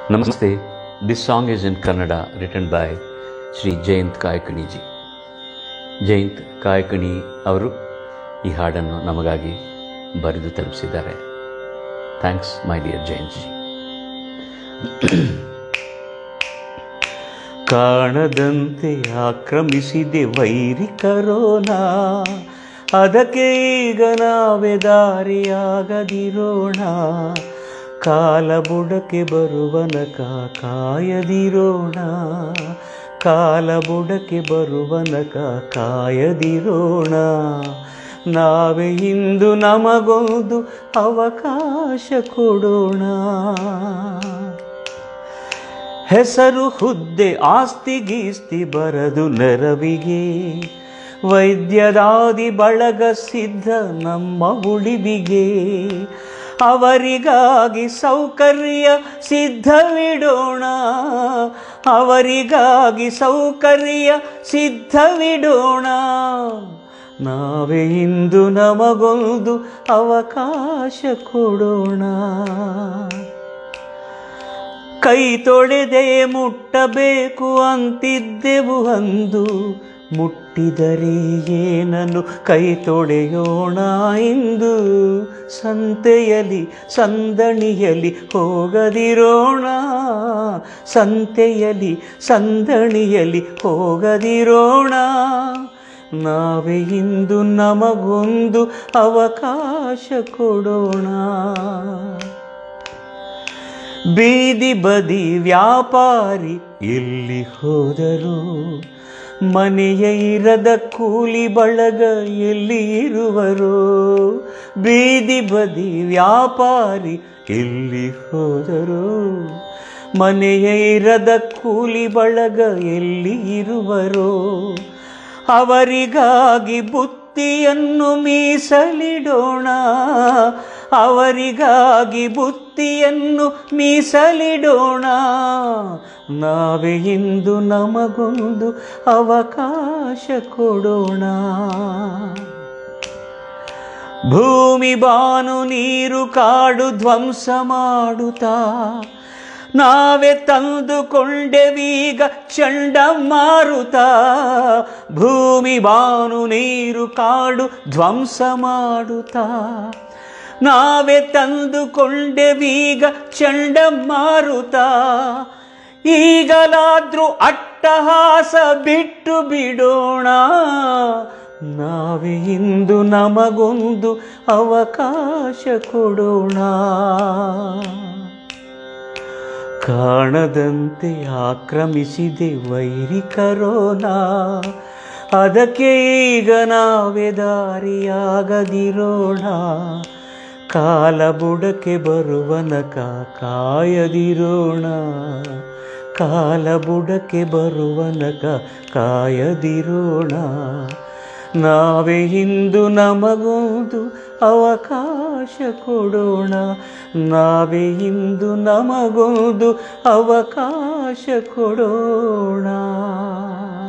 ನಮಸ್ತೆ this song is in Kannada written by Shri Jayant ಕಾಯಕಣಿಜಿ ಜಯಂತ್ ಕಾಯಕಣಿ ಅವರು ಈ ಹಾಡನ್ನು ನಮಗಾಗಿ ಬರೆದು ತಲುಪಿಸಿದ್ದಾರೆ thanks my dear Jayant ji ಕಾಣದಂತೆ ಆಕ್ರಮಿಸಿದೆ ವೈರಿ ಕರೋನಾ ಅದಕ್ಕೆ ಈಗ ನಾವೇ ದಾರಿಯಾಗದಿರೋಣ ಕಾಲ ಬುಡಕ್ಕೆ ಬರುವನಕ ಕಾಯದಿರೋಣ ಕಾಲ ಬುಡಕ್ಕೆ ಬರುವನಕ ಕಾಯದಿರೋಣ ನಾವೇ ಇಂದು ನಮಗೊಂದು ಅವಕಾಶ ಕೊಡೋಣ ಹೆಸರು ಹುದ್ದೆ ಆಸ್ತಿ ಗೀಸ್ತಿ ಬರದು ನೆರವಿಗೆ ವೈದ್ಯದಾದಿ ಬಳಗ ಸಿದ್ಧ ನಮ್ಮ ಉಳಿವಿಗೆ ಅವರಿಗಾಗಿ ಸೌಕರ್ಯ ಸಿದ್ಧವಿಡೋಣ ಅವರಿಗಾಗಿ ಸೌಕರ್ಯ ಸಿದ್ಧವಿಡೋಣ ನಾವೇ ಇಂದು ನಮಗೊಂದು ಅವಕಾಶ ಕೊಡೋಣ ಕೈ ತೊಳೆದೆ ಮುಟ್ಟಬೇಕು ಅಂತಿದ್ದೆವು ಅಂದು ಮುಟ್ಟಿದರೆ ಏನನ್ನು ಕೈ ತೊಳೆಯೋಣ ಇಂದು ಸಂತೆಯಲಿ ಸಂದಣಿಯಲಿ ಹೋಗದಿರೋಣ ಸಂತೆಯಲಿ ಸಂದಣಿಯಲಿ ಹೋಗದಿರೋಣ ನಾವೇ ಇಂದು ನಮಗೊಂದು ಅವಕಾಶ ಕೊಡೋಣ ಬೀದಿ ಬದಿ ವ್ಯಾಪಾರಿ ಎಲ್ಲಿ ಹೋದರು ಮನೆಯ ಇರದ ಕೂಲಿ ಬಳಗ ಎಲ್ಲಿ ಇರುವರು ಬೀದಿ ಬದಿ ವ್ಯಾಪಾರಿ ಎಲ್ಲಿ ಹೋದರು ಮನೆಯ ಇರದ ಕೂಲಿ ಬಳಗ ಎಲ್ಲಿ ಇರುವರು ಅವರಿಗಾಗಿ ಬುತ್ತಿಯನ್ನು ಮೀಸಲಿಡೋಣ ಅವರಿಗಾಗಿ ಬುತ್ತಿಯನ್ನು ಮೀಸಲಿಡೋಣ ನಾವೇ ಇಂದು ನಮಗೊಂದು ಅವಕಾಶ ಕೊಡೋಣ ಭೂಮಿ ಬಾನು ನೀರು ಕಾಡು ಧ್ವಂಸ ಮಾಡುತ್ತಾ ನಾವೇ ತಂದುಕೊಂಡೆವೀಗ ಚಂಡಮಾರುತ ಭೂಮಿ ಬಾನು ನೀರು ಕಾಡು ಧ್ವಂಸ ಮಾಡುತ್ತಾ ನಾವೇ ತಂದುಕೊಂಡೆವೀಗ ಚಂಡಮಾರುತ ಈಗಲಾದ್ರೂ ಅಟ್ಟಹಾಸ ಬಿಟ್ಟು ಬಿಡೋಣ ನಾವೇ ಇಂದು ನಮಗೊಂದು ಅವಕಾಶ ಕೊಡೋಣ ಕಾಣದಂತೆ ಆಕ್ರಮಿಸಿದೆ ವೈರಿ ಕರೋನಾ ಅದಕ್ಕೆ ಈಗ ನಾವೇ ದಾರಿಯಾಗದಿರೋಣ ಕಾಲ ಬುಡಕ್ಕೆ ಬರುವನಕ ಕಾಯದಿರೋಣ ಕಾಲ ಬುಡಕ್ಕೆ ಬರುವನಕ ಕಾಯದಿರೋಣ ನಾವೇ ಇಂದು ನಮಗೊಂದು ಅವಕಾಶ ಕೊಡೋಣ ನಾವೇ ಇಂದು ನಮಗೊಂದು ಅವಕಾಶ ಕೊಡೋಣ